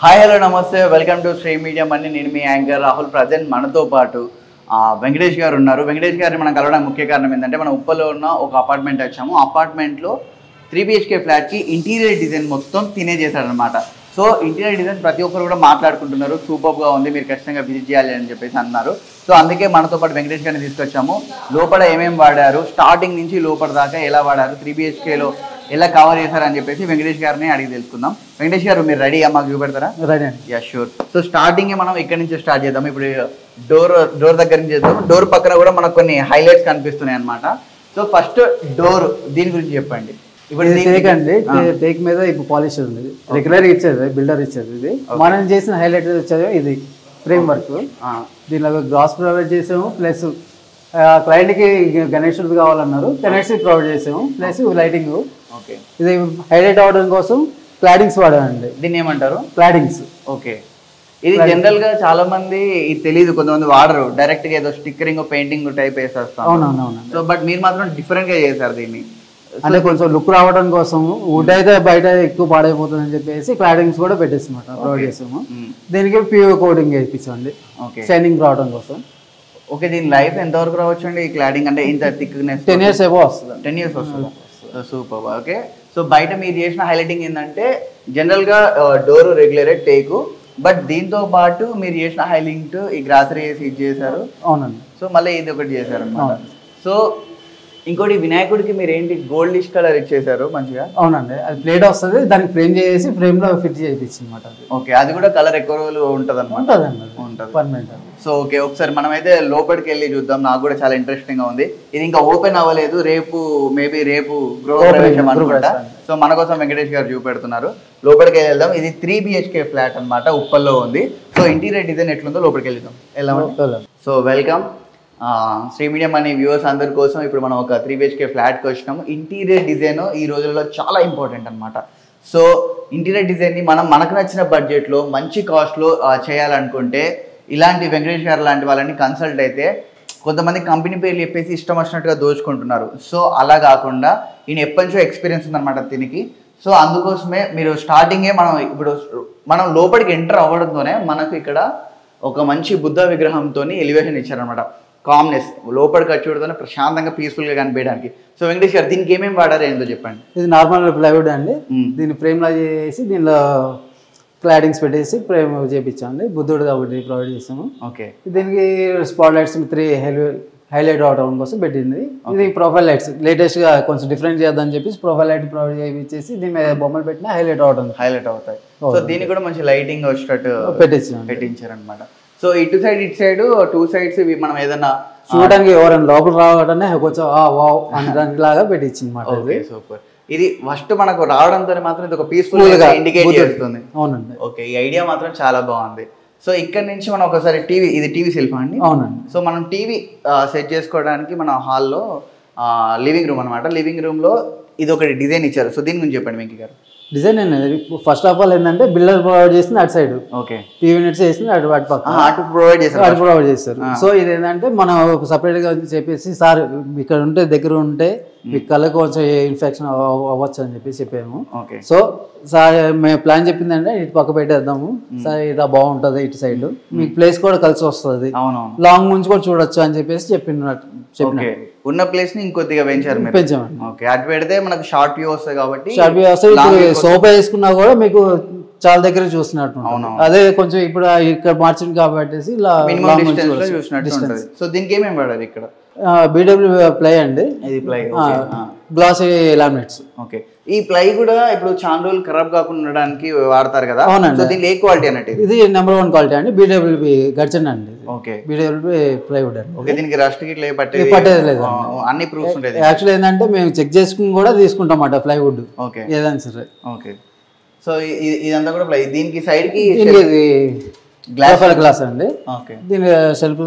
Hi hello నమస్తే welcome to Shri media money నేను మీ యాంకర్ రాహుల్ ప్రజెంట్ మనతో పాటు ఆ, వెంకటేష్ గారు ఉన్నారు వెంకటేష్ గారిని మనం కలవడానికి ముఖ్య కారణం ఏంటంటే మనం ఉప్పలో ఉన్న ఒక అపార్ట్మెంట్ వచ్చాము అపార్ట్మెంట్లో త్రీ బిహెచ్కే ఫ్లాట్కి ఇంటీరియర్ డిజైన్ మొత్తం తినే చేశాడనమాట సో ఇంటీరియర్ డిజైన్ ప్రతి ఒక్కరు కూడా మాట్లాడుకుంటున్నారు సూపర్గా ఉంది మీరు ఖచ్చితంగా విజిట్ చేయాలి అని చెప్పేసి అన్నారు సో అందుకే మనతో పాటు వెంకటేష్ గారిని తీసుకొచ్చాము లోపల ఏమేమి వాడారు స్టార్టింగ్ నుంచి లోపల దాకా ఎలా వాడారు త్రీ బిహెచ్కేలో ఎలా కవర్ చేశారని చెప్పేసి వెంకటేష్ గారిని అడిగి తెలుసుకుందాం వెంకటేష్ గారు మీరు రెడీగా మాకు చూపెడతారా రైట్ అండి యా షూర్ సో స్టార్టింగ్ మనం ఇక్కడ నుంచి స్టార్ట్ చేద్దాం ఇప్పుడు డోర్ డోర్ దగ్గర నుంచి చేద్దాం డోర్ పక్కన కూడా మనకు కొన్ని హైలైట్స్ కనిపిస్తున్నాయి అన్నమాట సో ఫస్ట్ డోర్ దీని గురించి చెప్పండి ఇప్పుడు ఇది దీనికి- టేక్ అండి ఆ, టే- టేక్ మీద ఇప్పుడు పాలిష్ ఉంది రెగ్యులర్ ఇచ్చేది బిల్డర్ ఇచ్చేది ఇది మనం చేసిన హైలైట్ వచ్చేది ఇది ఫ్రేమ్ వర్క్ ఆ, దీనిలో గ్లాస్ ప్రొవైడ్ చేసాము ప్లస్ క్లయింట్కి గణేషుడు కావాలన్నారు గణేష్ ప్రొవైడ్ చేసాము ప్లస్ లైటింగ్ ఓకే ఇది హైలైట్ అవడం కోసం క్లాడింగ్స్ వాడామండి దీన్ని ఏమంటారు క్లాడింగ్స్ ఓకే ఇది జనరల్ గా చాలా మంది ఇది తెలియదు కొంతమంది వాడరు డైరెక్ట్ గా ఏదో స్టిక్కరింగ్ పెయింటింగ్ టైప్ వేసేస్తాం అవునవునవునండి సో బట్ మీరు మాత్రం డిఫరెంట్ గా చేశారు దీన్ని అంటే కొంచెం లుక్ రావడం కోసం వుడ్ అయితే బయట ఎక్కువ పాడైపోతుందని చెప్పేసి క్లాడింగ్స్ కూడా పెట్టేసామాట ప్రొవైడ్ చేసాము మ్మ్. దీనికి ప్యూర్ కోడింగ్ వేయించండి ఓకే షైనింగ్ రావడం కోసం ఓకే దీని లైఫ్ ఎంత వరకు రావచ్చు అండి ఈ క్లాడింగ్ అంటే ఇంత థిక్నెస్ టెన్ ఇయర్స్ ఏవో వస్తుంది టెన్ ఇయర్స్ వస్తుంది సూపర్ ఓకే సో బయట మీరు చేసిన హైలైటింగ్ ఏంటంటే జనరల్గా డోర్ రెగ్యులరే టేకు బట్ దీంతో పాటు మీరు చేసిన హైలైట్ ఈ గ్రాసరీ వేసి ఇది చేశారు అవునండి సో మళ్ళీ ఇది ఒకటి చేశారు అనమాట సో ఇంకోటి వినాయకుడికి మీరు ఏంటి గోల్డిష్ కలర్ ఇచ్చేసారు మంచిగా అవునండి అది ప్లేట్ వస్తుంది దానికి ఫ్రేమ్ చేసి ఫ్రేమ్ లో ఫిట్ చేయించి అనమాట అది ఓకే అది కూడా కలర్ ఎక్కువ రోజులు ఉంటుంది అనమాట ఉంటుందండి అది ఉంటుంది పర్మనెంట్ అది సో ఓకే ఒకసారి మనమైతే లోపలికి వెళ్ళి చూద్దాం నాకు కూడా చాలా ఇంట్రెస్టింగ్ గా ఉంది ఇది ఇంకా ఓపెన్ అవ్వలేదు రేపు మేబీ రేపు గృహ Opening, ప్రవేశం గృహ అనుకుంటా ప్రవేశం. సో మన కోసం వెంకటేష్ గారు చూపెడుతున్నారు లోపలికి వెళ్ళి వెళ్దాం ఇది త్రీ బిహెచ్కే ఫ్లాట్ అన్నమాట ఉప్పల్లో ఉంది సో ఇంటీరియర్ డిజైన్ ఎట్లుందో లోపలికి వెళ్దాం వెళ్దామండి వెళ్ళండి. సో వెల్కమ్ శ్రీ మీడియం అనే వ్యూవర్స్ అందరి కోసం ఇప్పుడు మనం ఒక త్రీ బిహెచ్కే ఫ్లాట్కి వచ్చినాము ఇంటీరియర్ డిజైన్ ఈ రోజుల్లో చాలా ఇంపార్టెంట్ అనమాట సో ఇంటీరియర్ డిజైన్ని మనం మనకు నచ్చిన బడ్జెట్లో మంచి కాస్ట్లో చేయాలనుకుంటే ఇలాంటి వెంకటేష్ గారు లాంటి వాళ్ళని కన్సల్ట్ అయితే కొంతమంది కంపెనీ పేర్లు చెప్పేసి ఇష్టం వచ్చినట్టుగా దోచుకుంటున్నారు సో అలా కాకుండా ఈయన ఎప్పటి నుంచో ఎక్స్పీరియన్స్ ఉందన్నమాట దీనికి సో అందుకోసమే మీరు స్టార్టింగే మనం ఇప్పుడు మనం లోపలికి ఎంటర్ అవ్వడంతోనే మనకు ఇక్కడ ఒక మంచి బుద్ధ విగ్రహంతో ఎలివేషన్ ఇచ్చారనమాట కామ్నెస్ లోపలికి వచ్చి చూడగానే ప్రశాంతంగా పీస్ఫుల్గా కనిపించడానికి సో వెంకటేష్ గారు దీనికి ఏమేమి వాడారు ఏందో చెప్పండి ఇది నార్మల్ ప్లైవుడ్ అండి మ్మ్. దీన్ని ఫ్రేమ్ లా చేసి దీనిలో క్లాడింగ్స్ పెట్టేసి ఫ్రేమ్ చేయించామండి బుద్ధుడు కాబట్టి ప్రొవైడ్ చేసాము ఓకే దీనికి స్పాట్ లైట్స్ త్రీ హైలైట్ అవడం కోసం పెట్టింది ఇది ప్రొఫైల్ లైట్స్ లేటెస్ట్ గా కొంచెం డిఫరెంట్ చేద్దాం చెప్పేసి ప్రొఫైల్ లైట్ ప్రొవైడ్ చేయించేసి దీని మీద బొమ్మలు పెట్టినా హైలైట్ అవడం హైలైట్ అవుతాయి సో దీనికి కూడా మంచి లైటింగ్ వచ్చేటట్టు పెట్టించామండి పెట్టించారనమాట సో ఇటు సైడ్ ఇటు సైడ్ టూ సైడ్స్ ఇవి మనం ఏదైనా చూడడానికి ఎవరైనా లోపల రావడానే కొంచెం ఆ వావ్ అనడానికి లాగా పెట్టించింది అనమాట ఓకే సూపర్ ఇది ఫస్ట్ మనకు రావడంతో మాత్రం ఇది ఒక పీస్ఫుల్ Cool గా, ఇండికేట్ బుద్ధుడు. చేస్తుంది అవునండి ఓకే ఈ ఐడియా మాత్రం చాలా బాగుంది సో ఇక్కడ నుంచి మనం ఒకసారి టీవీ ఇది టీవీ సెల్ఫా అండి అవునండి సో మనం టీవీ సెట్ చేసుకోవడానికి మన హాల్లో లివింగ్ రూమ్ అనమాట లివింగ్ రూమ్లో ఇది ఒకటి డిజైన్ ఇచ్చారు సో దీని గురించి చెప్పండి వెంకీ గారు డిజైన్ అనేది ఫస్ట్ ఆఫ్ ఆల్ ఏంటంటే బిల్డర్ ప్రొవైడ్ చేసింది అటు సైడ్ ఓకే టీవీ యూనిట్స్ చేసింది అటు అటు పక్క అటు ప్రొవైడ్ చేశారు అటు ప్రొవైడ్ చేస్తారు సో ఇది ఏంటంటే మనం సపరేట్ గా చెప్పేసి సార్ ఇక్కడ ఉంటే దగ్గర ఉంటే మీ కళ్ళకు కొంచెం ఇన్ఫెక్షన్ అవ్వచ్చు అని చెప్పేసి చెప్పాము ఓకే సో సార్ మేము ప్లాన్ చెప్పిందంటే ఇటు పక్క పెట్టేద్దాము సార్ ఇలా బాగుంటుంది ఇటు సైడ్ మీకు ప్లేస్ కూడా కలిసి వస్తుంది అవునవును లాంగ్ నుంచి కూడా చూడొచ్చు అని చెప్పేసి చెప్పిన చెప్పిన ఓకే ఉన్న ప్లేస్ ని ఇంకొద్దిగా పెంచారు మీరు పెంచామండి ఓకే అటు పెడితే మనకు షార్ట్ వ్యూ వస్తుంది కాబట్టి షార్ట్ వ్యూ వస్తే ఇప్పుడు సోఫా వేసుకున్నా కూడా మీకు చాలా దగ్గర చూసినట్టు ఉంటుంది. అవునవును. అదే కొంచెం ఇప్పుడు ఇక్కడ మార్చింది కాబట్టి ఇలా మినిమం long నుంచి డిస్టెన్స్ లో చూడొచ్చు. చూసినట్టు ఉంటుంది సో దీనికి ఏమేమి పడారు ఇక్కడ ఆ, బీడబ్ల్యూ ప్లై అండి ఇది ప్లై గ్లాస్ లామినేట్స్ ఓకే ఈ ప్లై కూడా ఇప్పుడు చాలా రోజులు ఖరాబ్ కాకుండా ఉండడానికి వాడతారు కదా అవునండి. సో దీనిలో ఏ క్వాలిటీ అన్నట్టు ఇది ఇది నెంబర్ వన్ క్వాలిటీ అండి బీడబ్ల్యూబీ గడిచండి అండి ఓకే బీడబ్ల్యూబీ ప్లైవుడ్ అండి ఓకే దీనికి రస్ట్ గిట్ల ఏ పట్టేది పట్టేది లేదు ఆ, అన్ని ప్రూఫ్స్ ఉంటాయి యాక్చువల్ ఏంటంటే మేము చెక్ చేసుకుని కూడా తీసుకుంటాం అన్నమాట ప్లైవుడ్ ఓకే ఏదైనా సరే ఓకే సో ఇ- ఇ- ఇదంతా కూడా ప్లై దీనికి సైడ్ కి దీనికి ఇది గ్లాస్ గ్లాస్ గ్లాస్ అండి ఓకే దీని షెల్ఫ్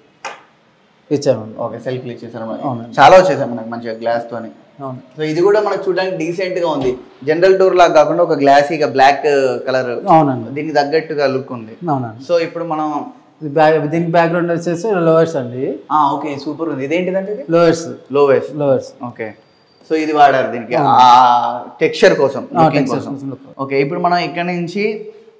ఇచ్చామండి ఓకే సెల్ఫ్ ఇచ్చేసారు మరి. అవునండి. చాలా వచ్చేసాయి మనకు మంచిగా గ్లాస్ తోని అవును సో ఇది కూడా మనకు చూడడానికి డీసెంట్ గా ఉంది జనరల్ డోర్ లాగా కాకుండా ఒక గ్లాసీగా బ్లాక్ కలర్ అవునండి దీనికి తగ్గట్టుగా లుక్ ఉంది అవునండి సో ఇప్పుడు మనం ఇది బ్యాక్ దీనికి బ్యాక్గ్రౌండ్ వచ్చేసి లోవర్స్ అండి ఆ ఓకే సూపర్ ఉంది ఇదేంటిదంటే ఇది లోవర్స్ లోవెస్ లోవర్స్ ఓకే సో ఇది వాడారు దీనికి ఆ టెక్స్చర్ కోసం looking కోసం ఓకే ఇప్పుడు మనం ఇక్కడ నుంచి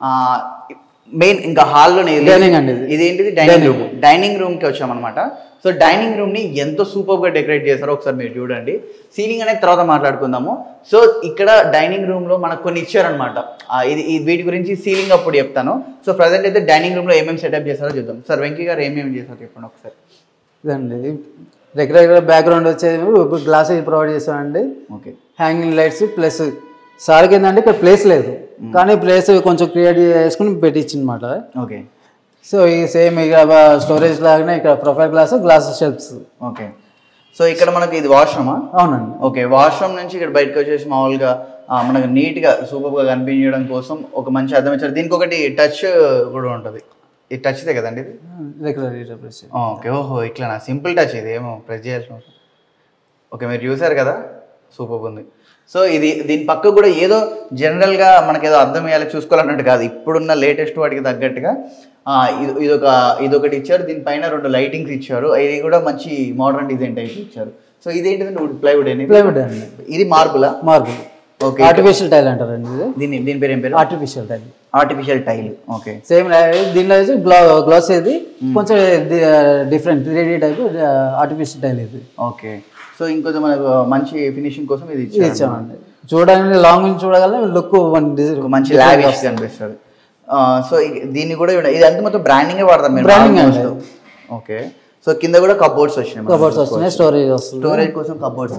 మెయిన్ ఇంకా హాల్లోనే Dining అండి ఇది. ఇదేంటిది డైనింగ్ రూమ్ డైనింగ్ రూమ్ కి వచ్చామన్నమాట సో డైనింగ్ రూమ్ ని ఎంతో సూపర్ గా డెకరేట్ చేశారో ఒకసారి మీరు చూడండి సీలింగ్ అనేది తర్వాత మాట్లాడుకుందాము సో ఇక్కడ డైనింగ్ రూమ్ లో మనకు కొన్ని ఇచ్చారనమాట ఇది ఈ వీటి గురించి సీలింగ్ అప్పుడు చెప్తాను సో ప్రజెంట్ అయితే డైనింగ్ రూమ్ లో ఏమేమి సెటప్ చేశారో చూద్దాం సార్ వెంకీ గారు ఏమేమి చేశారో చెప్పండి ఒకసారి ఇదండి రెగ్యులర్ బ్యాక్గ్రౌండ్ వచ్చేది గ్లాస్ ప్రొవైడ్ చేసామండి ఓకే హ్యాంగింగ్ లైట్స్ ప్లస్ సార్కి ఏంటంటే ఇక్కడ ప్లేస్ లేదు కానీ ప్లేస్ కొంచెం క్రియేట్ చేసుకుని పెట్టించనమాట ఓకే సో ఈ సేమ్ ఇక స్టోరేజ్ లాగానే ఇక్కడ profile glass glass shelves okay so ఇక్కడ మనకి ఇది వాష్రూమా అవునండి ఓకే వాష్రూమ్ నుంచి ఇక్కడ బయటకు వచ్చేసి మామూలుగా ఆ, మనకు నీట్గా సూపర్గా కనిపించడం కోసం ఒక మంచి అర్థం ఇచ్చారు దీనికి ఒకటి టచ్ కూడా ఉంటుంది ఇది టచ్దే కదండి ఇది రెగ్యులర్ ప్లేస్ ఓకే ఓహో ఇట్లా సింపుల్ టచ్ ఇది ఏమో ప్రెస్ చేయాల్సిన అవసరం ఓకే మీరు చూసారు కదా సూపర్ ఉంది సో ఇది దీని పక్క కూడా ఏదో జనరల్గా మనకి ఏదో అర్థం అయ్యేలా చూసుకోవాలన్నట్టు కాదు ఇప్పుడున్న లేటెస్ట్ వాటికి తగ్గట్టుగా ఆ, ఇది ఇదొక ఇదొకటి ఇచ్చారు దీనిపైన రెండు లైటింగ్స్ ఇచ్చారు ఇది కూడా మంచి మోడర్న్ డిజైన్ టైప్ ఇచ్చారు సో ఇదేంటిదండి వుడ్ ప్లైవుడ్ అనేది ప్లైవుడ్ అండి ఇది మార్బులా మార్బుల్ ఓకే ఆర్టిఫిషియల్ టైల్ అంటారండి ఇది దీని దీని పేరు ఏం పేరు artificial tile artificial tile okay same దీనిలో వచ్చి గ్లా గ్లాస్ ఇది కొంచెం different three D type artificial tile ఇది ఓకే సో ఇంకొంచెం మనకు మంచి ఫినిషింగ్ కోసం ఇది ఇది ఇచ్చారు ఇచ్చామండి చూడడానికి లాంగ్ నుంచి చూడగలం లుక్ వన్ ఒక మంచి లావిష్ కనిపిస్తుంది సో దీన్ని కూడా చూడండి ఇది అంతా మొత్తం బ్రాండింగే వాడతారు మీరు Branding అండి. ఓకే సో కింద కూడా కబోర్డ్స్ వచ్చినాయి కబోర్డ్స్ వస్తున్నాయి స్టోరేజ్ వస్తుంది స్టోరేజ్ కోసం కబోర్డ్స్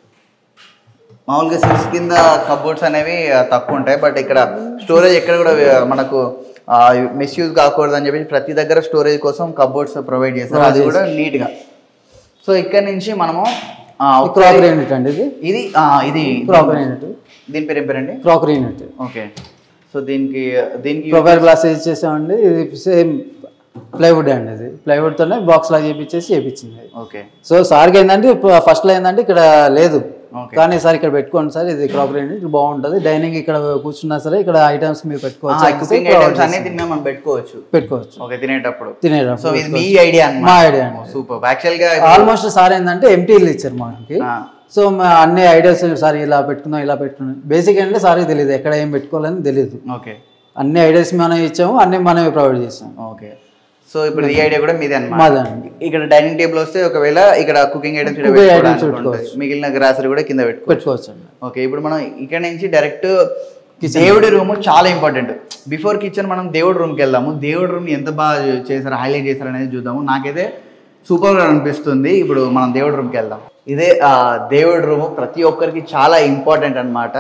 మామూలుగా సిక్స్ కింద కబోర్డ్స్ అనేవి ఆ, తక్కువ ఉంటాయి బట్ ఇక్కడ స్టోరేజ్ ఎక్కడ కూడా ఆ, మనకు మిస్యూజ్ కాకూడదు అని చెప్పి ప్రతి దగ్గర స్టోరేజ్ కోసం కబోర్డ్స్ ప్రొవైడ్ చేస్తారు అది కూడా నీట్గా సో ఇక్కడ నుంచి మనము ఆ, ఒకసారి- క్రాకరీ యూనిట్ అండి ఇది ఇది ఆ, ఇది క్రాకరీ యూనిట్ దీని పేరు ఏం పేరండి క్రాకరీ యూనిట్ ఓకే సో దీనికి దీనికి ప్రొఫైల్ గ్లాస్ ఇచ్చేసామండి ఇది సేమ్ ప్లైవుడ్ అండి ఇది ప్లైవుడ్ తోనే బాక్స్ లాగా చేపించేసి చేపించింది ఓకే సో సార్కి ఏంటంటే ఫస్ట్ లో ఏంటంటే ఇక్కడ లేదు ఓకే కానీ సార్ ఇక్కడ పెట్టుకోండి సార్ ఇది క్రాకరీ యూనిట్ ఇది బాగుంటుంది డైనింగ్ ఇక్కడ కూర్చున్నా సరే ఇక్కడ ఐటమ్స్ మీరు పెట్టుకోవచ్చు కుకింగ్ ఐటమ్స్ అన్ని దీని మనం పెట్టుకోవచ్చు పెట్టుకోవచ్చు ఓకే తినేటప్పుడు సో తినేటప్పుడు ఇది మీ ఐడియా మా అన్నమాట ఐడియా అండి సూపర్ యాక్చువల్ గా ఆల్మోస్ట్ సార్ ఏంటంటే ఎంటీలు ఇచ్చారు మనకి ఆ, సో మా అన్ని ఐడియాస్ సార్ ఇలా పెట్టుకుందాం ఇలా పెట్టుకుందాం బేసిక్ అంటే సార్కి తెలియదు ఎక్కడ ఏం పెట్టుకోవాలని తెలియదు ఓకే అన్ని ఐడియాస్ మనం ఇచ్చాము అన్ని మనమే ప్రొవైడ్ చేసాం ఓకే సో ఇప్పుడు ఈ ఐడియా కూడా మీదే అన్నమాట మాదండి ఇక్కడ డైనింగ్ టేబుల్ వస్తే ఒకవేళ ఇక్కడ కుకింగ్ ఐటమ్స్ Cooking items పెట్టుకోవచ్చు. మిగిలిన గ్రాసరీ కూడా కింద పెట్టుకో పెట్టుకోవచ్చు అండి ఓకే ఇప్పుడు మనం ఇక్కడ నుంచి డైరెక్ట్ దేవుడి రూమ్ చాలా ఇంపార్టెంట్ బిఫోర్ కిచెన్ మనం దేవుడి రూమ్కి వెళ్దాము దేవుడి రూమ్ ఎంత బాగా చేశారు హైలైట్ చేశారు అనేది చూద్దాము నాకైతే సూపర్ గా అనిపిస్తుంది ఇప్పుడు మనం దేవుడి రూమ్కి వెళ్దాం ఇదే ఆ, దేవుడి రూమ్ ప్రతి ఒక్కరికి చాలా ఇంపార్టెంట్ అనమాట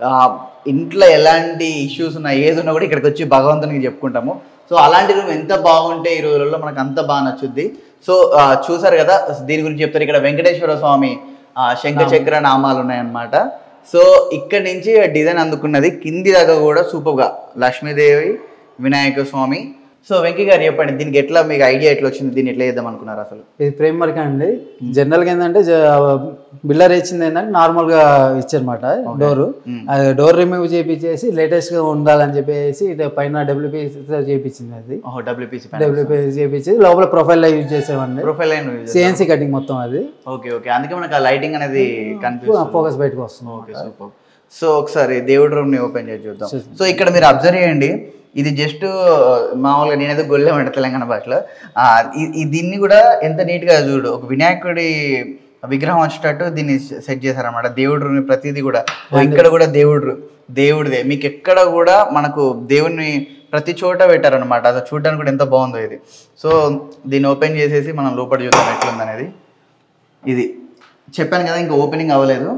ఇంట్లో ఎలాంటి ఇష్యూస్ ఉన్నా ఏది ఉన్నా కూడా ఇక్కడికి వచ్చి భగవంతునికి చెప్పుకుంటాము సో అలాంటి రూమ్ ఎంత బాగుంటే ఈ రోజులలో మనకు అంత బాగా నచ్చుద్ది సో ఆ, చూసారు కదా దీని గురించి చెప్తారు ఇక్కడ వెంకటేశ్వర స్వామి ఆ, శంఖ చక్ర నామాలు ఉన్నాయన్నమాట సో ఇక్కడ నుంచి డిజైన్ అందుకున్నది కింది దాకా కూడా సూపర్గా లక్ష్మీదేవి వినాయక స్వామి సో వెంకీ గారు చెప్పండి దీనికి ఎట్లా మీకు ఐడియా ఎట్లా వచ్చింది దీన్ని ఎట్లా చేద్దాం అనుకున్నారు అసలు ఇది ఫ్రేమ్ వర్క్ అండి జనరల్గా ఏంటంటే బిల్లర్ ఇచ్చింది ఏంటంటే నార్మల్గా ఇచ్చారన్నమాట డోర్ అది డోర్ రిమూవ్ చేపించేసి లేటెస్ట్ గా ఉండాలని చెప్పేసి ఇటు పైన డబ్ల్యూపీ చేపించింది అది ఓహో డబ్ల్యూపీసీ డబ్ల్యూపీ చేపించి లోపల ప్రొఫైల్ లో యూజ్ చేసామండి ప్రొఫైల్ లైన్ సిఎన్సీ కటింగ్ మొత్తం అది ఓకే ఓకే అందుకే మనకు ఆ లైటింగ్ అనేది కనిపిస్తుంది ఫోకస్ బయటకు వస్తుంది ఓకే సూపర్ సో ఒకసారి దేవుడి రూమ్ ని ఓపెన్ చేసి చూద్దాం సో ఇక్కడ మీరు అబ్జర్వ్ చేయండి ఇది జస్ట్ మామూలుగా నేనైతే గొల్లెమంట తెలంగాణ భాషలో ఆ, ఈ- ఈ దీన్ని కూడా ఎంత నీట్ గా చూడు ఒక వినాయకుడి విగ్రహం వచ్చేటట్టు దీన్ని సెట్ చేశారన్నమాట దేవుడి రూమ్ ప్రతిదీ కూడా ఓ, ఇక్కడ కూడా దేవుడు దేవుడిదే మీకు ఎక్కడ కూడా మనకు దేవుడిని ప్రతి చోట పెట్టారనమాట అది చూడడానికి కూడా ఎంత బాగుందో ఇది సో దీన్ని ఓపెన్ చేసేసి మనం లోపల చూద్దాం ఎట్లుందనేది ఇది చెప్పాను కదా ఇంకా ఓపెనింగ్ అవ్వలేదు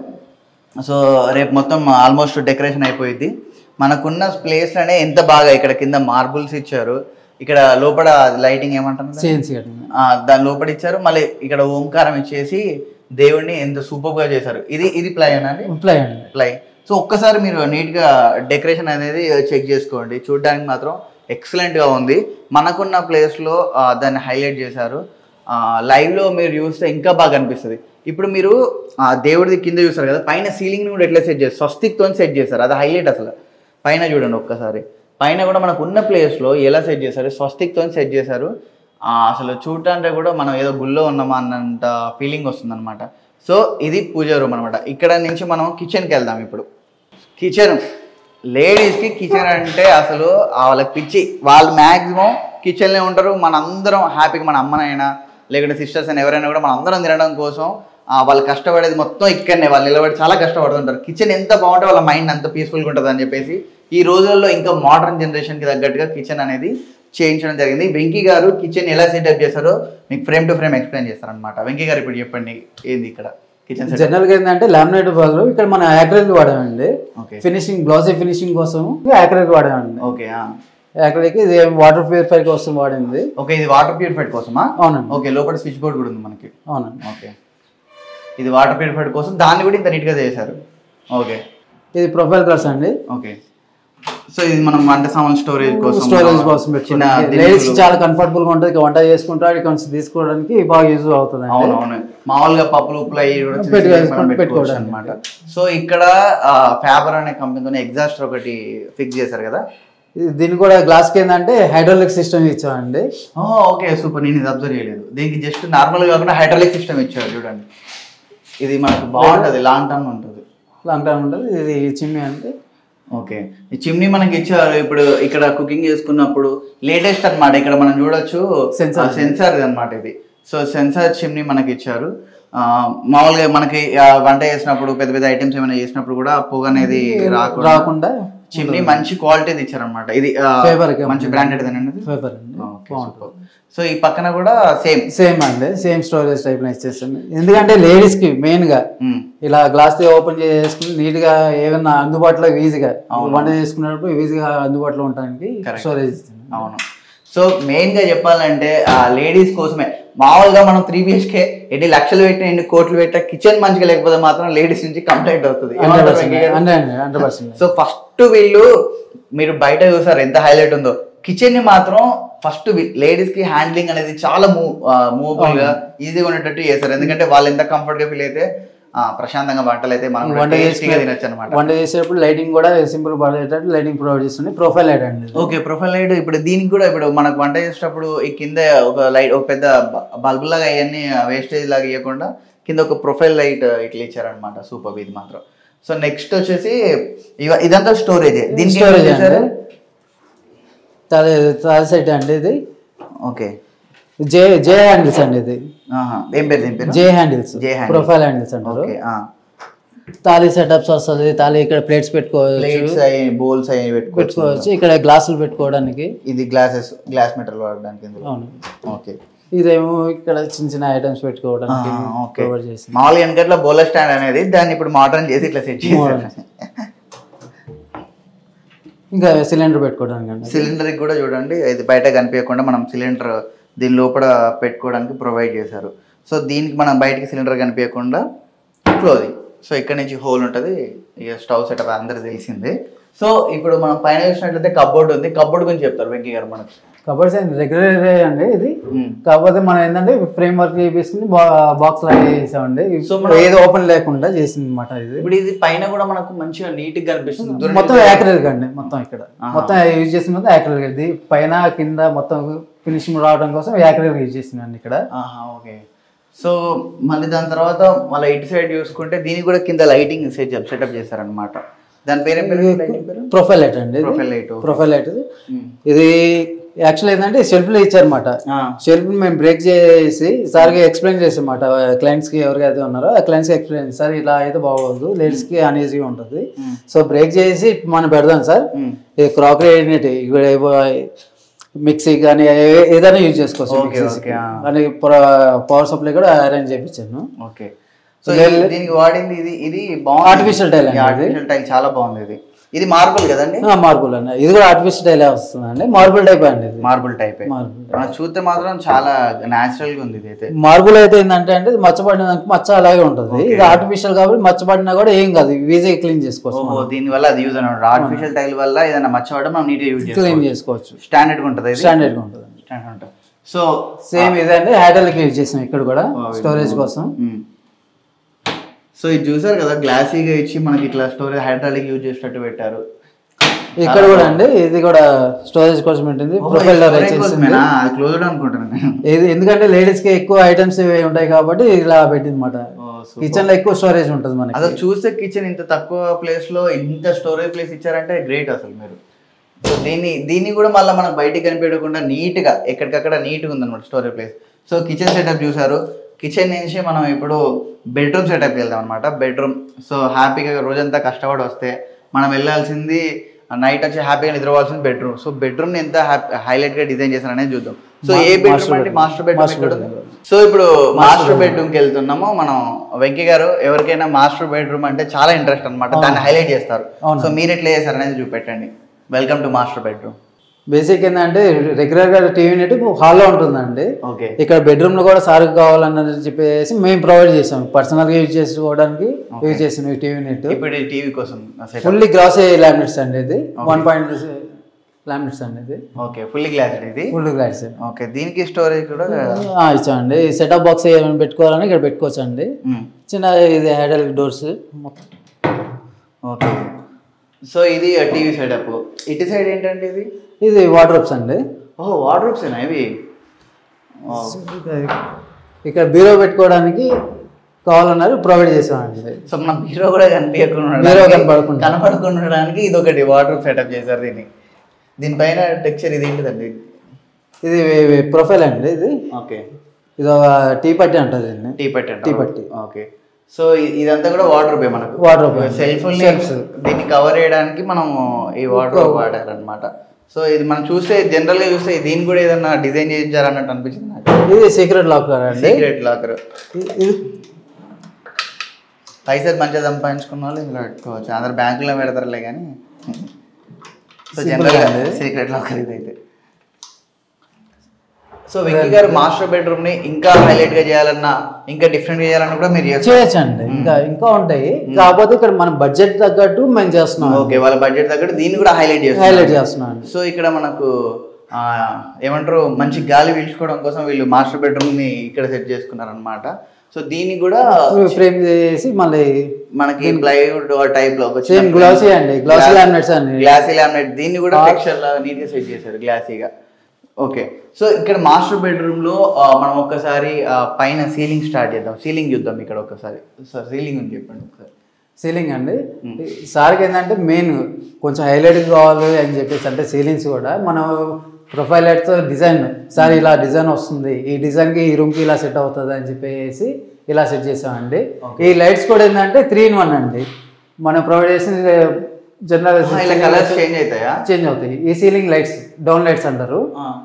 సో రేపు మొత్తం ఆల్మోస్ట్ డెకరేషన్ అయిపోయింది మనకున్న ప్లేస్లోనే ఎంత బాగా ఇక్కడ కింద మార్బుల్స్ ఇచ్చారు ఇక్కడ లోపల లైటింగ్ ఏమంటారు సిఎన్సీ కటింగ్ ఆ, దాని లోపల ఇచ్చారు మళ్ళీ ఇక్కడ ఓంకారం ఇచ్చేసి దేవుడిని ఎంత సూపర్గా చేశారు ఇది ఇది ప్లై అండి ప్లై అండి ప్లై సో ఒక్కసారి మీరు నీట్గా డెకరేషన్ అనేది చెక్ చేసుకోండి చూడడానికి మాత్రం ఎక్సలెంట్గా ఉంది మనకున్న ప్లేస్లో దాన్ని హైలైట్ చేశారు ఆ, లైవ్లో మీరు చూస్తే ఇంకా బాగా అనిపిస్తుంది ఇప్పుడు మీరు ఆ, దేవుడిది కింద చూస్తారు కదా పైన సీలింగ్ని కూడా ఎట్లా సెట్ చేస్తారు స్వస్తిక్తో సెట్ చేస్తారు అది హైలైట్ అసలు పైన చూడండి ఒక్కసారి పైన కూడా మనకు ఉన్న ప్లేస్లో ఎలా సెట్ చేశారు స్వస్తిక్తో సెట్ చేశారు ఆ, అసలు చూడటానికి కూడా మనం ఏదో గుళ్ళో ఉన్నామా అన్నంత ఫీలింగ్ వస్తుంది అనమాట సో ఇది పూజ రూమ్ అనమాట ఇక్కడ నుంచి మనం కిచెన్కి వెళ్దాం ఇప్పుడు కిచెన్ లేడీస్కి కిచెన్ అంటే అసలు ఆ వాళ్ళకి పిచ్చి వాళ్ళు మ్యాక్సిమం కిచెన్లో ఉంటారు మన అందరం హ్యాపీగా మన అమ్మనైనా లేకుంటే సిస్టర్స్ అయినా ఎవరైనా కూడా మన అందరం తినడం కోసం ఆ, వాళ్ళు కష్టపడేది మొత్తం ఇక్కడనే వాళ్ళు నిలబడి చాలా కష్టపడుతుంటారు కిచెన్ ఎంత బాగుంటే వాళ్ళ మైండ్ అంత పీస్ఫుల్గా ఉంటుంది అని చెప్పేసి ఈ రోజుల్లో ఇంకా మోడర్న్ జనరేషన్కి తగ్గట్టుగా కిచెన్ అనేది చేయించడం జరిగింది వెంకీ గారు కిచెన్ ఎలా సెటప్ చేస్తారో మీకు ఫ్రేమ్ టు ఫ్రేమ్ ఎక్స్ప్లెయిన్ చేస్తారనమాట వెంకీ గారు ఇప్పుడు చెప్పండి ఏంది ఇక్కడ కిచెన్ సెటప్ జనరల్ గా ఏంటంటే లామినేట్ బదులు ఇక్కడ మనం యాక్రిలిక్ వాడామండి ఓకే ఫినిషింగ్ గ్లాసీ ఫినిషింగ్ కోసం యాక్రిలిక్ వాడామండి ఓకే యాక్రిలిక్ ఇది వాటర్ ప్యూరిఫై కోసం వాడింది ఓకే ఇది వాటర్ ప్యూరిఫైడ్ కోసమా అవునండి ఓకే లోపల స్విచ్ బోర్డ్ కూడా ఉంది మనకి అవునండి ఓకే ఇది వాటర్ ప్యూరిఫైడ్ కోసం దాన్ని కూడా ఇంత నీట్గా చేశారు ఓకే ఇది ప్రొఫైల్ గ్లాస్ అండి ఓకే సో ఇది మనం వంట సామాన్ స్టోరేజ్ కోసం స్టోరేజ్ కోసం చిన్న పెట్టుకోవడానికి దినుసులు. లేడీస్ చాలా కంఫర్టబుల్ గా ఉంటుంది ఇక వంట చేసుకుంటారు అది కొంచెం తీసుకోవడానికి బాగా యూజ్ అవుతుంది అవును అవును మామూలుగా పప్పులు ఉప్పులు అవి కూడా చిన్న పెట్టుకో- చిన్నవి మనం పెట్టుకోవచ్చు పెట్టుకోవడానికి. అనమాట సో ఇక్కడ ఫ్యాబర్ అనే కంపెనీతో ఎగ్జాస్ట్ ఒకటి ఫిక్స్ చేశారు కదా దీన్ని కూడా గ్లాస్ కి ఏంటంటే హైడ్రాలిక్ సిస్టమ్ ఇచ్చామండి ఓ ఓకే సూపర్ నేను ఇది అబ్జర్వ్ చేయలేదు దీనికి జస్ట్ నార్మల్ కాకుండా హైడ్రాలిక్ సిస్టమ్ ఇచ్చారు చూడండి ఇది మనకు బాగుంటుంది లాంగ్ టర్మ్ ఉంటుంది లాంగ్ టర్మ్ ఉంటుంది ఇది చిమ్మి అంటే ఓకే ఈ చిమ్నీ మనకి ఇచ్చారు ఇప్పుడు ఇక్కడ కుకింగ్ చేసుకున్నప్పుడు లేటెస్ట్ అన్నమాట ఇక్కడ మనం చూడొచ్చు Sensor. సెన్సార్ అన్నమాట ఇది సో సెన్సార్ చిమ్నీ మనకి ఇచ్చారు ఆ, మామూలుగా మనకి ఆ, వంట చేసినప్పుడు పెద్ద పెద్ద ఐటమ్స్ ఏమైనా చేసినప్పుడు కూడా పొగ అనేది రాకుండా రాకుండా చిమ్నీ మంచి క్వాలిటీ ఇచ్చారనమాట ఇది ఆ, Faber company. మంచి బ్రాండెడ్ అనేది పేపర్ అండి బాగుంటుంది సో ఈ పక్కన కూడా సేమ్ సేమ్ అండి సేమ్ స్టోరేజ్ టైప్ ఇచ్చేస్తుంది ఎందుకంటే లేడీస్ కి మెయిన్ గా ఇలా గ్లాస్ ఓపెన్ చేసుకుని నీట్ గా ఏమన్నా అందుబాటులో ఈజీగా వంట చేసుకునేటప్పుడు ఈజీగా అందుబాటులో ఉండడానికి Correct. స్టోరేజ్ ఇస్తుంది అవును సో మెయిన్ గా చెప్పాలంటే ఆ లేడీస్ కోసమే మామూలుగా మనం త్రీ బిహెచ్కే ఎన్ని లక్షలు పెట్టినా ఎన్ని కోట్లు పెట్టినా కిచెన్ మంచిగా లేకపోతే మాత్రం లేడీస్ నుంచి కంప్లైంట్ అవుతుంది హండ్రెడ్ ఏమంటారు పర్సెంట్ వెంకయ్య గారు? Hundred hundred percent so first వీళ్ళు మీరు బయట చూసారు ఎంత హైలైట్ ఉందో కిచెన్ ని మాత్రం ఫస్ట్ లేడీస్ కి హ్యాండ్లింగ్ అనేది చాలా మూవ్ మూవబుల్ గా ఈజీగా ఉండేటట్టు చేశారు ఎందుకంటే వాళ్ళు ఎంత కంఫర్ట్ గా ఫీల్ అయితే ఆ, ప్రశాంతంగా వంటలు అయితే మనం వంట టేస్టీగా చేసుకునే తినొచ్చు అనమాట వంట చేసేటప్పుడు లైటింగ్ కూడా సింపుల్ పడేటట్టు లైటింగ్ ప్రొవైడ్ చేస్తుంది ప్రొఫైల్ లైట్ అండి ఇది. ఓకే ప్రొఫైల్ లైట్ ఇప్పుడు దీనికి కూడా ఇప్పుడు మనకు వంట చేసేటప్పుడు ఈ కింద ఒక లైట్ ఒక పెద్ద బల్బ్ లాగా అవన్నీ వేస్టేజ్ లాగా ఇవ్వకుండా కింద ఒక ప్రొఫైల్ లైట్ ఇట్లా ఇచ్చారనమాట సూపర్ ఇది మాత్రం సో నెక్స్ట్ వచ్చేసి ఇవ- ఇదంతా స్టోరేజ్ దీనికి స్టోరేజ్ స్టోరేజ్ అండి తల తల సెట్ అండి ఇది ఓకే జే జే హ్యాండిల్స్ అండి ఇది ఆహా. ఏం పేరు దీని పేరు J handles J handles. Profile handles అంటారు ఓకే తాళీ సెటప్స్ వస్తుంది తాళీ ఇక్కడ ప్లేట్స్ పెట్టుకోవచ్చు ప్లేట్స్ అయ్యి బౌల్స్ అయ్యి పెట్టుకోవచ్చు పెట్టుకోవచ్చు ఇక్కడ గ్లాసులు పెట్టుకోవడానికి ఇది గ్లాసెస్ గ్లాస్ మెటీరియల్ వాడడానికి ఇందులో అవును ఓకే ఇదేమో ఇక్కడ చిన్న చిన్న ఐటమ్స్ పెట్టుకోవడానికి ఓకే ప్రొవైడ్ చేసింది మామూలుగా వెనకట్ల బౌలర్ స్టాండ్ అనేది దాన్ని ఇప్పుడు మోడర్న్ చేసి ఇట్లా సెట్ చేశారు ఇంకా సిలిండర్ పెట్టుకోవడానికి అండి సిలిండర్ కూడా చూడండి ఇది బయట కనిపించకుండా మనం సిలిండర్ దీని లోపల పెట్టుకోవడానికి ప్రొవైడ్ చేశారు సో దీనికి మనం బయటికి సిలిండర్ కనిపించకుండా క్లోజింగ్ సో ఇక్కడ నుంచి హోల్ ఉంటుంది ఇక స్టవ్ సెటప్ అందరికి తెలిసిందే సో ఇప్పుడు మనం పైన చూసినట్లయితే కబోర్డ్ ఉంది కబోర్డ్ గురించి చెప్తారు వెంకీ గారు మనకు కబర్స్ రెగ్యులర్ అండి ఇది మ్మ్. కాకపోతే మనం ఏంటంటే ఫ్రేమ్ వర్క్ చేపించుకుని బాక్స్ లాగా చేసామండి సో మనం- ఏది ఓపెన్ లేకుండా చేసింది అనమాట ఇది ఇప్పుడు ఇది పైన కూడా మనకు మంచిగా నీట్ గా కనిపిస్తుంది దూరం మొత్తం నుంచి- యాక్రిలిక్ అండి మొత్తం ఇక్కడ మొత్తం యూజ్ చేసిన మొత్తం యాక్రిలిక్ ఇది పైన కింద మొత్తం ఫినిషింగ్ రావడం కోసం యాక్రిలిక్ యూజ్ చేసిందండి ఇక్కడ ఆహా ఓకే సో మళ్ళీ దాని తర్వాత మళ్ళీ ఇటు సైడ్ చూసుకుంటే దీనికి కూడా కింద లైటింగ్ సెట్ సెటప్ చేశారనమాట దాని పేరు ఏం పేరు లైటింగ్ పేరు ప్రొఫైల్ లైట్ అండి ఇది. ప్రొఫైల్ లైట్ ప్రొఫైల్ లైట్ ఇది ఇది యాక్చువల్ ఏంటంటే షెల్ఫ్ లో ఇచ్చారన్నమాట షెల్ఫ్ మేము బ్రేక్ చేసి సార్కి ఎక్స్ప్లెయిన్ చేసామాట క్లయింట్స్ కి ఎవరికైతే ఉన్నారో ఆ క్లయింట్స్ కి ఎక్స్ప్లెయిన్ సార్ ఇలా అయితే బాగోదు లేడీస్ కి అన్ఈజీగా ఉంటుంది సో బ్రేక్ చేసి మనం పెడదాం సార్ ఇది క్రాకరీ ఏంటి మిక్సీ కానీ ఏ- ఏదైనా యూజ్ చేసుకోవచ్చు ఓకే, mixes ఓకే, కి. ఆ. అని పవర్ సప్లై కూడా అరేంజ్ చేయించాను ఓకే సో దీనికి వాడింది ఇది ఇది బాగుంది Artificial tile అండి ఇది. ఆర్టిఫిషియల్ టైల్ చాలా బాగుంది ఇది ఇది మార్బుల్ కదండి మార్బుల్ అండి ఇది కూడా ఆర్టిఫిషియల్ టైల్ వస్తుందండి మార్బుల్ టైప్ అండి ఇది మార్బుల్ టైప్ మార్బుల్ మనం చూస్తే మాత్రం చాలా న్యాచురల్ గా ఉంది ఇది అయితే మార్బుల్ అయితే ఏంటంటే అంటే ఇది మచ్చబడిన దానికి మచ్చ అలాగే ఉంటుంది ఇది ఆర్టిఫిషియల్ కాబట్టి మచ్చబడినా కూడా ఏం కాదు ఈజీగా క్లీన్ చేసుకోవచ్చు ఓహో దీని వల్ల అది యూజ్ అనమాట ఆర్టిఫిషియల్ టైల్ వల్ల ఏదైనా మచ్చబడడం మనం నీట్ యూజ్ క్లీన్ చేసుకోవచ్చు చేసుకోవచ్చు స్టాండర్డ్ గా ఉంటుంది ఇది స్టాండర్డ్ గా ఉంటుంది స్టాండర్డ్ ఉంటుంది సో సేమ్ ఇదండి హైడ్రాలిక్ యూజ్ చేసాం ఇక్కడ కూడా స్టోరేజ్ కోసం సో ఇది చూసారు కదా గ్లాసీగా ఇచ్చి మనకి ఇట్లా స్టోరేజ్ హైడ్రాలిక్ యూజ్ చేసేటట్టు పెట్టారు ఇక్కడ కూడా అండి ఇది కూడా స్టోరేజ్ కోసం పెట్టింది ప్రొఫైల్ చేసింది క్లోజ్డ్ అనుకుంటాను నేను ఇది ఎందుకంటే లేడీస్ కి ఎక్కువ ఐటమ్స్ ఉంటాయి కాబట్టి ఇలా పెట్టింది అనమాట ఓ, super. కిచెన్ లో ఎక్కువ స్టోరేజ్ ఉంటుంది మనకి అసలు చూస్తే కిచెన్ ఇంత తక్కువ ప్లేస్ లో ఇంత స్టోరేజ్ ప్లేస్ ఇచ్చారంటే గ్రేట్ అసలు మీరు సో దీన్ని దీన్ని కూడా మళ్ళీ మనకు బయటికి కనిపించకుండా నీట్ గా ఎక్కడికక్కడ నీట్ గా ఉందన్నమాట storage place so kitchen setup చూసారు కిచెన్ నుంచి మనం ఇప్పుడు బెడ్రూమ్ సెటప్ వెళ్దాం అనమాట బెడ్రూమ్ సో హ్యాపీగా రోజంతా కష్టపడి వస్తే మనం వెళ్ళాల్సింది నైట్ వచ్చి హ్యాపీగా నిద్రపోవాల్సింది బెడ్రూమ్ సో బెడ్రూమ్ ఎంత హైలైట్ గా డిజైన్ చేశారు అనేది చూద్దాం సో ఏ Ma- బెడ్రూమ్ master అంటే bedroom. మాస్టర్ బెడ్రూమ్ Master ఎక్కడ bedroom. ఉంది? సో ఇప్పుడు మాస్టర్ బెడ్రూమ్ కి వెళ్తున్నాము మనం వెంకీ గారు ఎవరికైనా మాస్టర్ బెడ్రూమ్ అంటే చాలా ఇంట్రెస్ట్ అన్నమాట దాన్ని హైలైట్ చేస్తారు అవును. సో మీరు ఎట్లా చేస్తారు అనేది చూపెట్టండి welcome to master bedroom basic ఏంటంటే రెగ్యులర్ గా టీవీ యూనిట్ హాల్లో ఉంటుందండి ఓకే ఇక్కడ బెడ్రూమ్ లో కూడా సార్ కావాలన్నది చెప్పేసి మేము ప్రొవైడ్ చేసాం పర్సనల్ గా యూజ్ చేసుకోవడానికి యూజ్ చేసాం ఈ టీవీ యూనిట్ ఇప్పుడు ఈ టీవీ కోసం సెటప్ ఫుల్లీ గ్లాస్ లామినేట్స్ అండి ఇది వన్ పాయింట్ లామినేట్స్ అండి ఇది ఓకే ఫుల్లీ గ్లాస్ ఇది ఫుల్ గ్లాస్ ఓకే దీనికి స్టోరేజ్ కూడా ఇచ్చామండి సెటప్ బాక్స్ ఏమైనా పెట్టుకోవాలని ఇక్కడ పెట్టుకోవచ్చు అండి మ్మ్. చిన్న ఇది హ్యాండల్ డోర్స్ ఓకే సో ఇది టీవీ సెటప్ ఇటు సైడ్ ఏంటంటే ఇది ఇది వాటర్ అండి ఓహో వార్డ్రోబ్స్ ఏనా ఇవి ఓ. ఇక్కడ బీరో పెట్టుకోవడానికి కావాలన్నారు ప్రొవైడ్ చేసామండి సో మన హీరో కూడా కనిపించకుండా Hero ఉండడానికి- కనపడకుండా. కనపడకుండా ఉండడానికి ఇది ఒకటి వాటర్ సెటప్ చేశారు దీన్ని దీనిపైన టెక్చర్ ఇది ఏంటిదండి ఇది ప్రొఫైల్ అండి ఇది ఓకే ఇది ఒక టీ పట్టి అంటుంది దీన్ని టీ పట్టి టీ పట్టి. ఓకే సో ఇ- ఇదంతా కూడా వాటర్ పే మనకు Wardrobe. Shelf Shelves. దీన్ని కవర్ చేయడానికి మనం ఈ వాటర్ వాడారనమాట సో ఇది మనం చూస్తే జనరల్ గా చూస్తే దీన్ని కూడా ఏదన్నా డిజైన్ చేయించారన్నట్టు అనిపించింది నాకు ఇది సీక్రెట్ లాకర్ అండి సీక్రెట్ లాకర్ ఇ- ఇది పైసలు మంచిగా సంపాదించుకున్న వాళ్ళు ఇందులో పెట్టుకోవచ్చు అందరు బ్యాంకులో పెడతారులే కానీ సో Simple జనరల్ గా అండి. సీక్రెట్ లాకర్ ఇదైతే సో వెంకీ గారు మాస్టర్ బెడ్రూమ్ ని ఇంకా హైలైట్ గా చేయాలన్నా ఇంకా డిఫరెంట్ గా చేయాలన్నా కూడా మీరు చేస్తారు చేయొచ్చండి ఇంకా ఇంకా ఉంటాయి కాకపోతే ఇక్కడ మన బడ్జెట్ తగ్గట్టు మేము చేస్తున్నాం ఓకే వాళ్ళ బడ్జెట్ తగ్గట్టు దీన్ని కూడా హైలైట్ చేస్తారు హైలైట్ చేస్తున్నాం అండి సో ఇక్కడ మనకు ఆ, ఏమంటారు మంచి గాలి పీల్చుకోవడం కోసం వీళ్ళు మాస్టర్ బెడ్రూమ్ ని ఇక్కడ సెట్ చేసుకున్నారు అనమాట సో దీన్ని కూడా ఫ్రేమ్ చేసి మళ్ళీ మనకి ప్లైవుడ్ టైప్ లో Same glossy అండి. Glossy laminates అండి. గ్లాసీ లామినేట్ దీన్ని కూడా టెక్స్చర్ లాగా నీట్ గా సెట్ చేశారు గ్లాసీగా ఓకే సో ఇక్కడ మాస్టర్ బెడ్రూమ్ లో ఆ, మనం ఒక్కసారి ఆ, పైన సీలింగ్ స్టార్ట్ చేద్దాం సీలింగ్ చూద్దాం ఇక్కడ ఒకసారి సార్ సీలింగ్ ఉంది చెప్పండి ఒకసారి సీలింగ్ అండి సార్కి ఏంటంటే మెయిన్ కొంచెం హైలైట్ కావాలి అని చెప్పేసి అంటే సీలింగ్స్ కూడా మనం ప్రొఫైల్ లైట్తో డిజైన్ సార్ ఇలా డిజైన్ వస్తుంది ఈ డిజైన్కి ఈ రూమ్కి ఇలా సెట్ అవుతుంది అని చెప్పేసి ఇలా సెట్ చేసామండి ఈ లైట్స్ కూడా ఏంటంటే త్రీ ఇన్ వన్ అండి మనం ప్రొవైడ్ చేసిన జనరల్ ఆ, ఇలా కలర్స్ చేంజ్ అవుతాయా చేంజ్ అవుతాయి ఈ సీలింగ్ లైట్స్ డౌన్ లైట్స్ అంటారు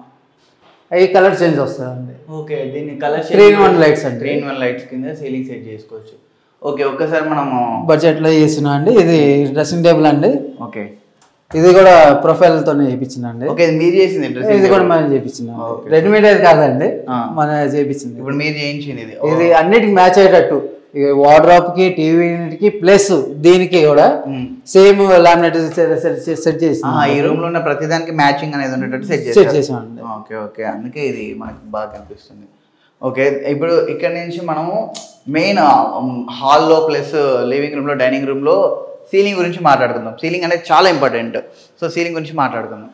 ఈ కలర్ చేంజ్ వస్తుందండి ఓకే దీన్ని colour Three in one lights అండి. త్రీ ఇన్ వన్ లైట్స్ కింద సీలింగ్ సెట్ చేసుకోవచ్చు ఓకే ఒక్కసారి మనము బడ్జెట్లో చేసిన అండి ఇది డ్రెస్సింగ్ టేబుల్ అండి ఓకే ఇది కూడా ప్రొఫైల్ తోనే చేయించిన అండి ఓకే ఇది మీరు చేసింది ఇది డ్రెస్సింగ్ కూడా మనం చేయించినాం Okay. రెడీమేడ్ అది కాదండి ఆ. మన చేయించింది ఇప్పుడు మీరు చేయించింది ఇది ఇది అన్నిటికి మ్యాచ్ అయ్యేటట్టు వార్డ్రాప్ కి టీవీ కి ప్లస్ దీనికి కూడా మ్మ్. సేమ్ లామినేట్ సెట్ చేసి ఆహా, ఈ రూమ్ లో ఉన్న ప్రతిదానికి మ్యాచింగ్ అనేది ఉండేటట్టు సెట్ సెట్ చేశారు చేసామండి ఓకే ఓకే అందుకే ఇది మనకి బాగా కనిపిస్తుంది ఓకే ఇప్పుడు ఇక్కడ నుంచి మనము మెయిన్ హాల్లో ప్లస్ లివింగ్ రూమ్లో డైనింగ్ రూమ్లో సీలింగ్ గురించి మాట్లాడుకుందాం సీలింగ్ అనేది చాలా ఇంపార్టెంట్ సో సీలింగ్ గురించి మాట్లాడుకుందాం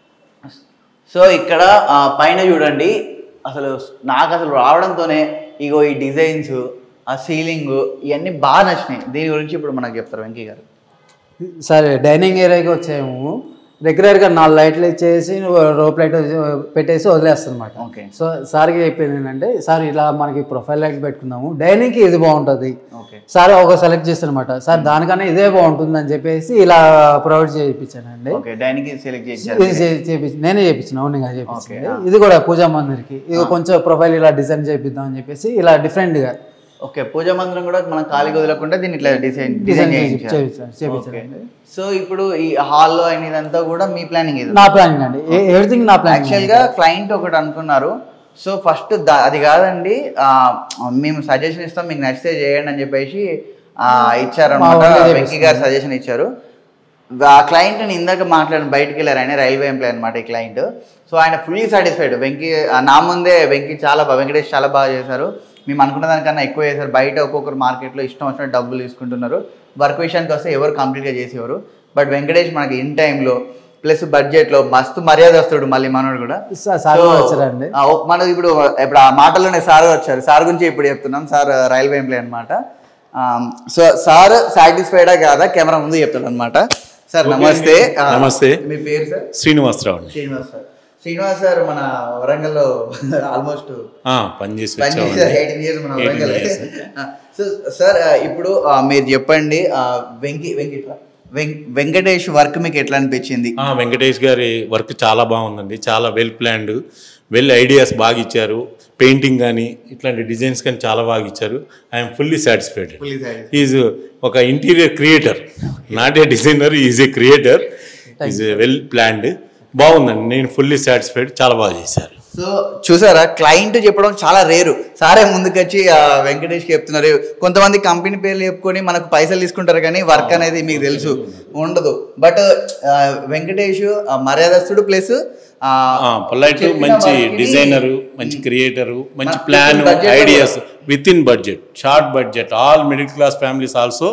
సో ఇక్కడ ఆ, పైన చూడండి అసలు నాకు అసలు రావడంతోనే ఇగో ఈ డిజైన్స్ ఆ సీలింగ్ ఇవన్నీ బాగా నచ్చినాయి దీని గురించి ఇప్పుడు మనకు చెప్తారు వెంకీ గారు సరే డైనింగ్ ఏరియాకి వచ్చాము రెగ్యులర్ గా నాలుగు లైట్లు ఇచ్చేసి రోప్ లైట్ పెట్టేసి వదిలేస్తాం అనమాట ఓకే సో సార్కి చెప్పింది ఏంటంటే సార్ ఇలా మనకి ప్రొఫైల్ లైట్ పెట్టుకుందాము డైనింగ్కి ఇది బాగుంటుంది ఓకే సార్ ఒక సెలెక్ట్ చేస్తారనమాట సార్ దానికన్నా ఇదే బాగుంటుంది అని చెప్పేసి ఇలా ప్రొవైడ్ చేయించానండి ఓకే డైనింగ్ సెలెక్ట్ ఇది చేశారు చే- చేపించి నేనే చేయించిన అవును చేయించింది Okay, ah. ఇది కూడా పూజా మందిర్కి ఇది కొంచెం ప్రొఫైల్ ఇలా డిజైన్ చేపిద్దాం అని చెప్పేసి ఇలా డిఫరెంట్ గా ఓకే పూజా మందిరం కూడా మనం ఖాళీ వదలకుండా దీన్ని ఇట్లా డిజైన్ డిజైన్ డిజైన్ చేయించాను చేయించారు చేయించానండి సో ఇప్పుడు ఈ హాల్లో అయిన ఇదంతా కూడా మీ ప్లానింగ్ ఇది నా ప్లానింగ్ అండి ఎవ్రీథింగ్ నా ప్లానింగ్ యాక్చువల్ గా క్లయింట్ ఒకటి అనుకున్నారు సో ఫస్ట్ అది కాదండి ఆ, మేము సజెషన్ ఇస్తాం మీకు నచ్చితే చేయండి అని చెప్పేసి ఆ, ఇచ్చారన్నమాట మా వాళ్ళే వెంకీ గారు సజెషన్ ఇచ్చారు ఆ క్లయింట్ ఇందాక మాట్లాడిన బయటికి వెళ్ళారు ఆయన రైల్వే ఎంప్లాయ్ అనమాట ఈ క్లయింట్ సో ఆయన ఫుల్లీ సాటిస్ఫైడ్ వెంకీ ఆ, నా ముందే వెంకీ చాలా బాగా వెంకటేష్ చాలా బాగా చేశారు మేము అనుకున్న దానికన్నా ఎక్కువ చేశారు బయట ఒక్కొక్కరు మార్కెట్లో ఇష్టం వచ్చినట్టు డబ్బులు తీసుకుంటున్నారు వర్క్ విషయానికి వస్తే ఎవరు కంప్లీట్గా చేసేవారు బట్ వెంకటేష్ మనకి ఇన్ టైంలో ప్లస్ బడ్జెట్ లో మస్తు మర్యాద వస్తాడు మళ్ళీ మనోడు కూడా సా- సార్ So, వచ్చారండి ఆ, ఓ- మనం ఇప్పుడు ఇప్పుడు ఆ మాటల్లోనే సార్ వచ్చారు సార్ గురించి ఇప్పుడు చెప్తున్నాం సార్ రైల్వే ఎంప్లాయ్ అనమాట సో సార్ సాటిస్ఫైడా కాదా కెమెరా ముందు చెప్తాడు అనమాట సార్ నమస్తే ఆ, నమస్తే. మీ పేరు సార్ శ్రీనివాసరావు అండి శ్రీనివాస్ సార్ శ్రీనివాస్ సార్ మన వరంగల్లో ఆల్మోస్ట్ ఆ, పనిచేసి పనిచేసారు వచ్చామండి ఎయిటీన్ ఇయర్స్ మన 18 వరంగల్ years. సో సార్ ఆ, ఇప్పుడు ఆ, మీరు చెప్పండి ఆ, వెంకి వెంకి ఇట్లా. వెం- వెంకటేష్ వర్క్ మీకు ఎట్లా అనిపించింది ఆ, వెంకటేష్ గారి వర్క్ చాలా బాగుందండి చాలా వెల్ ప్లాన్డ్ వెల్ ఐడియాస్ బాగా ఇచ్చారు పెయింటింగ్ కానీ ఇట్లాంటి డిజైన్స్ కానీ చాలా బాగా ఇచ్చారు I'm fully satisfied Fully satisfied. Is ఒక interior creator not a designer is a creator is well planned బాగుందండి నేను ఫుల్లీ సాటిస్ఫైడ్ చాలా బాగా చేశారు సో చూసారా క్లయింట్ చెప్పడం చాలా రేరు సారే ముందుకొచ్చి ఆ, వెంకటేష్కి చెప్తున్నారు కొంతమంది కంపెనీ పేర్లు చెప్పుకొని మనకు పైసలు తీసుకుంటారు కానీ వర్క్ అనేది మీకు తెలుసు ఉండదు బట్ వెంకటేష్ ఆ, మర్యాదస్తుడు ప్లస్ పొలైట్ మంచి డిజైనర్ మంచి క్రియేటరు మంచి మన ప్లాన్ within budget లో ideas with in budget short budget all middle class families also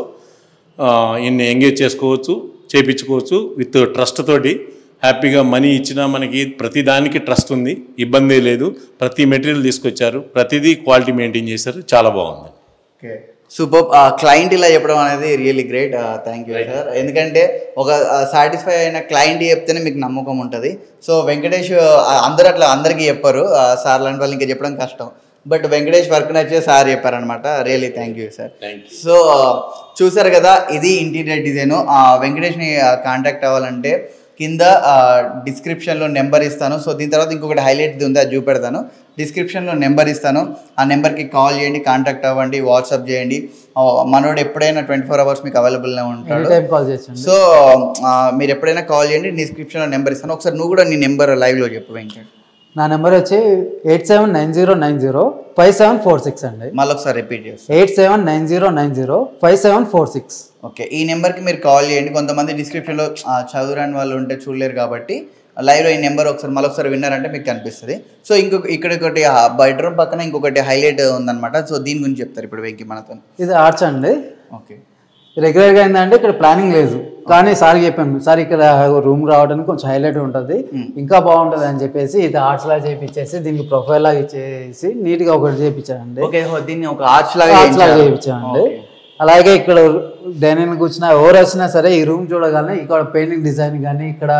ఇన్ని ఎంగేజ్ చేసుకోవచ్చు చేపించుకోవచ్చు విత్ ట్రస్ట్ తోటి హ్యాపీగా మనీ ఇచ్చినా మనకి ప్రతి దానికి ట్రస్ట్ ఉంది ఇబ్బంది లేదు ప్రతి మెటీరియల్ తీసుకొచ్చారు ప్రతిదీ క్వాలిటీ మెయింటైన్ చేశారు చాలా బాగుంది సూపర్ క్లయింట్ ఇలా చెప్పడం అనేది really great thank you sir ఎందుకంటే ఒక సాటిస్ఫై అయిన క్లయింట్ చెప్తేనే మీకు నమ్మకం ఉంటుంది సో వెంకటేష్ ఆ, అందరూ అట్లా అందరికీ చెప్పారు సార్ లాంటి వాళ్ళు ఇంకా చెప్పడం కష్టం బట్ వెంకటేష్ వర్క్ నచ్చే సార్ చెప్పారనమాట really thank you sir thank you so చూసారు కదా ఇది ఇంటీరియర్ డిజైన్ వెంకటేష్ని కాంటాక్ట్ అవ్వాలంటే కింద డిస్క్రిప్షన్లో నెంబర్ ఇస్తాను సో దీని తర్వాత ఇంకొకటి హైలైట్ ఉంది అది చూపెడతాను డిస్క్రిప్షన్లో నెంబర్ ఇస్తాను ఆ నెంబర్కి కాల్ చేయండి కాంటాక్ట్ అవ్వండి వాట్సాప్ చేయండి ఆ, మనోడు ఎప్పుడైనా ట్వంటీ ఫోర్ అవర్స్ మీకు అవైలబుల్గా ఎనీ ఉంటాడు టైం కాల్ చేయొచ్చండి సో ఆ, మీరు ఎప్పుడైనా కాల్ చేయండి డిస్క్రిప్షన్లో నెంబర్ ఇస్తాను ఒకసారి నువ్వు కూడా నీ నెంబర్ లైవ్లో చెప్పు వెంకట్ నా నెంబర్ వచ్చి eight seven nine zero nine zero five seven four six అండి మళ్ళీ ఒకసారి రిపీట్ చేస్తాను eight seven nine zero nine zero five seven four six okay ఈ నెంబర్కి మీరు కాల్ చేయండి కొంతమంది డిస్క్రిప్షన్లో ఆ, చదువురాని వాళ్ళు ఉంటే చూడలేరు కాబట్టి లైవ్లో ఈ నెంబర్ ఒకసారి మళ్ళీ ఒకసారి విన్నారంటే మీకు కనిపిస్తుంది సో ఇంకొక ఇక్కడ ఒకటి బెడ్రూమ్ పక్కన ఇంకొకటి హైలైట్ ఉందన్నమాట సో దీని గురించి చెప్తారు ఇప్పుడు వెంకి మనతో ఇది ఆర్ట్స్ అండి ఓకే రెగ్యులర్గా ఏంటంటే ఇక్కడ ప్లానింగ్ లేదు కానీ సార్ చెప్పాను సార్ ఇక్కడ రూమ్ రావడానికి కొంచెం హైలైట్ ఉంటుంది ఇంకా బాగుంటుంది అని చెప్పేసి ఇది ఆర్ట్స్ లాగా చేపించేసి దీనికి ప్రొఫైల్ లాగా ఇచ్చేసి నీట్గా ఒకటి చేయించానండి ఓకే ఓ, దీన్ని ఒక ఆర్చ్ లాగా ఆర్ట్స్ లాగా చేయించారు. చేయించామండి ఓకే. అలాగే ఇక్కడ డైనింగ్ కూర్చున్నా ఎవరు వచ్చినా సరే ఈ రూమ్ చూడగానే ఇక్కడ పెయింటింగ్ డిజైన్ కానీ ఇక్కడ